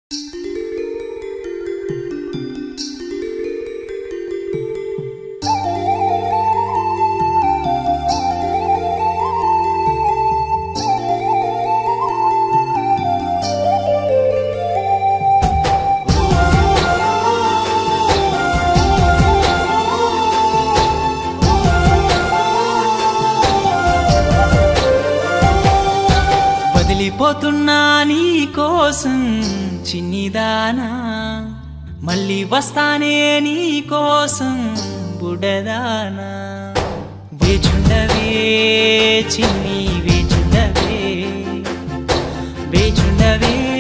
వదిలిపోతున్నా నీ కోసం చిన్నిదానా మళ్ళీ వస్తానే నీ కోసం బుడదానా వేచుండవే చిన్ని వేచుండవే వేచుండవే